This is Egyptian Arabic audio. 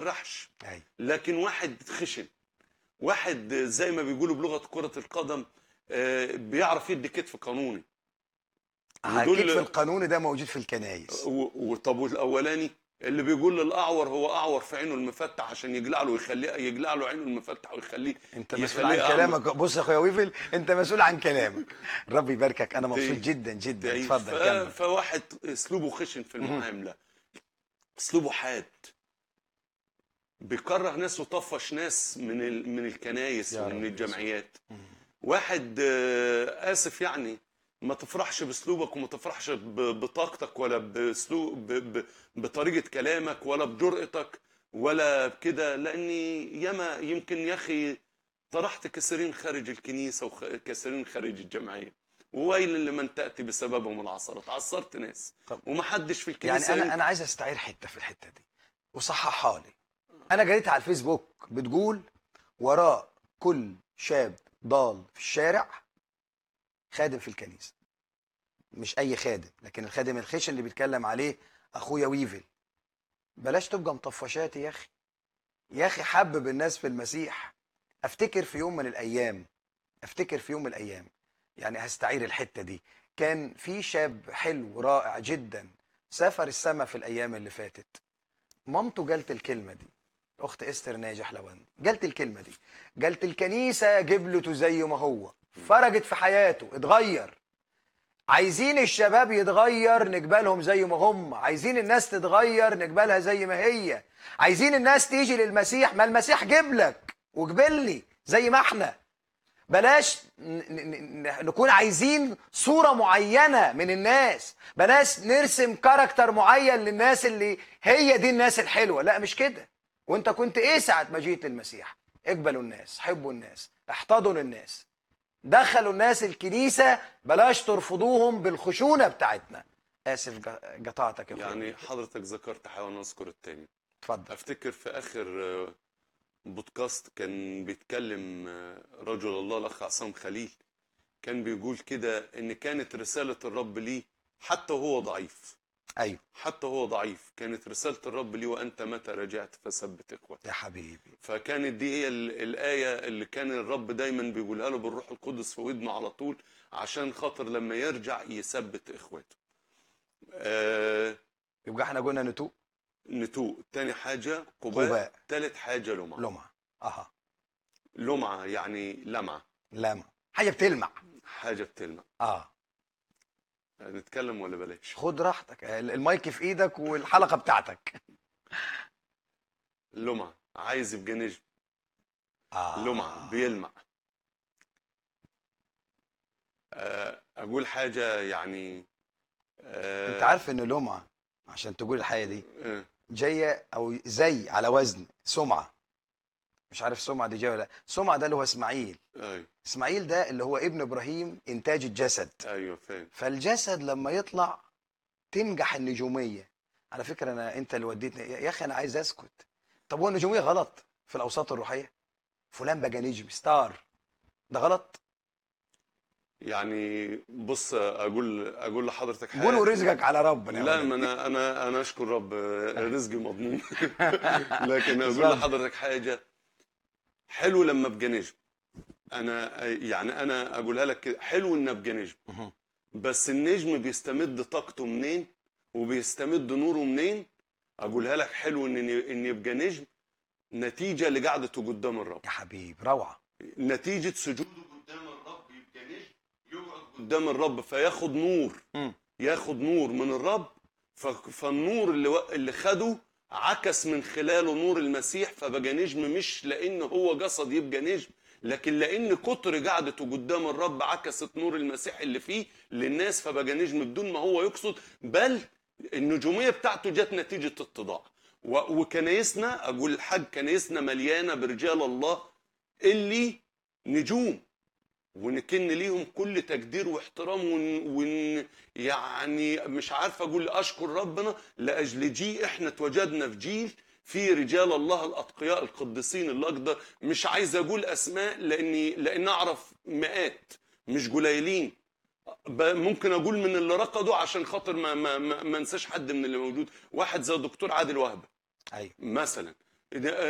يفرحش ايوه لكن واحد خشن واحد زي ما بيقولوا بلغه كره القدم آه، بيعرف يدي كتف قانوني ودول- الكتف القانوني ده موجود في الكنايس و- وطب والاولاني اللي بيقول للاعور هو اعور في عينه المفتح عشان يجلع له ويخليه يجلع له عينه المفتح ويخليه انت مسؤول عن يخليه أعمى. كلامك بص يا اخويا ويفل انت مسؤول عن كلامك ربي يباركك انا مبسوط أيوة. جدا جدا أيوة. اتفضل ف- كمل فواحد اسلوبه خشن في المعامله اسلوبه حاد بيكره ناس وطفش ناس من ال... من الكنايس يا ومن رب الجمعيات واحد آه، اسف يعني ما تفرحش باسلوبك وما تفرحش ب- بطاقتك ولا باسلوب ب... ب... بطريقه كلامك ولا بجرأتك ولا بكده لاني ياما يمكن يا اخي طرحت كثيرين خارج الكنيسه وكثيرين خارج الجمعيه وويل لمن تاتي بسببهم العثرات عصرت ناس طب. ومحدش في يعني الكنيسه انا انا عايز استعير حته في الحته دي وصححها لي انا جريتها على الفيسبوك بتقول وراء كل شاب ضال في الشارع خادم في الكنيسه مش اي خادم لكن الخادم الخشن اللي بيتكلم عليه اخويا ويفل بلاش تبقى مطفشاتي يا اخي يا اخي حبب الناس في المسيح افتكر في يوم من الايام افتكر في يوم من الايام يعني هستعير الحته دي كان في شاب حلو رائع جدا سافر السما في الايام اللي فاتت مامته قالت الكلمه دي اخت استر ناجح لوان قالت الكلمه دي قالت الكنيسه جبلته زي ما هو فرجت في حياته اتغير عايزين الشباب يتغير نقبلهم زي ما هم عايزين الناس تتغير نقبلها زي ما هي عايزين الناس تيجي للمسيح ما المسيح جبلك وقبلني زي ما احنا بلاش ن- ن- ن- نكون عايزين صورة معينة من الناس بلاش نرسم كاركتر معين للناس اللي هي دي الناس الحلوة لا مش كده وانت كنت ايه ساعة ما جيت المسيح اقبلوا الناس حبوا الناس احتضنوا الناس دخلوا الناس الكنيسة بلاش ترفضوهم بالخشونة بتاعتنا اسف ج- قطعتك يا أخويا. يعني حضرتك ذكرت حيوان اذكر التاني اتفضل افتكر في اخر آه، بودكاست كان بيتكلم آه، رجل الله الاخ عصام خليل كان بيقول كده ان كانت رساله الرب ليه حتى وهو ضعيف ايوه حتى وهو ضعيف كانت رساله الرب ليه وانت متى رجعت فثبت اخوتك يا حبيبي فكانت دي هي ال- الآية اللي كان الرب دايما بيقولها له بالروح القدس في ودنه على طول عشان خاطر لما يرجع يثبت إخواته. آه يبقى احنا قلنا نتوء نتوء تاني حاجة قباء, قباء. تالت حاجة لمعة لمعة اها لمعة يعني لمعة لمع حاجة بتلمع حاجة بتلمع اه نتكلم ولا بلاش خد راحتك المايك في ايدك والحلقه بتاعتك لمعة عايز يبقى نجم آه. لمعة بيلمع آه أقول حاجة يعني آه انت عارف ان لمعه عشان تقول الحقيقه دي آه جايه او زي على وزن سمعه مش عارف سمعه دي جايه ولا لا سمعه ده اللي هو اسماعيل أيوه اسماعيل ده اللي هو ابن ابراهيم انتاج الجسد أيوه فاهم فالجسد لما يطلع تنجح النجوميه على فكره انا انت اللي وديتني يا اخي انا عايز اسكت طب هو النجوميه غلط في الاوساط الروحيه فلان بقى نجم ستار ده غلط يعني بص اقول اقول لحضرتك حاجه قول ورزقك على ربنا يا لا ولد. ما انا انا انا اشكر رب رزقي مضمون لكن اقول اتفضل. لحضرتك حاجه حلو لما ابقى نجم انا يعني انا اقولها لك كده حلو ان ابقى نجم مهم. بس النجم بيستمد طاقته منين وبيستمد نوره منين اقولها لك حلو ان ان يبقى نجم نتيجه لقعدته قدام الرب يا حبيب روعه نتيجة سجوده قدام الرب يبقى نجم يقعد قدام الرب فياخد نور مم. ياخد نور من الرب ف- فالنور اللي و- اللي خده عكس من خلاله نور المسيح فبقى نجم مش لان هو قصد يبقى نجم لكن لان كتر قعدته قدام الرب عكست نور المسيح اللي فيه للناس فبقى نجم بدون ما هو يقصد بل النجوميه بتاعته جت نتيجه اتضاع و- وكنايسنا اقول الحاج كنايسنا مليانه برجال الله اللي نجوم ونكن ليهم كل تقدير واحترام ون, ون يعني مش عارف اقول اشكر ربنا لاجل جي احنا اتوجدنا في جيل في رجال الله الاتقياء القديسين اللي اقدر مش عايز اقول اسماء لاني لان اعرف مئات مش قليلين ب- ممكن اقول من اللي رقدوا عشان خاطر ما ما ما, ما انساش حد من اللي موجود واحد زي الدكتور عادل وهبه ايوه مثلا ده-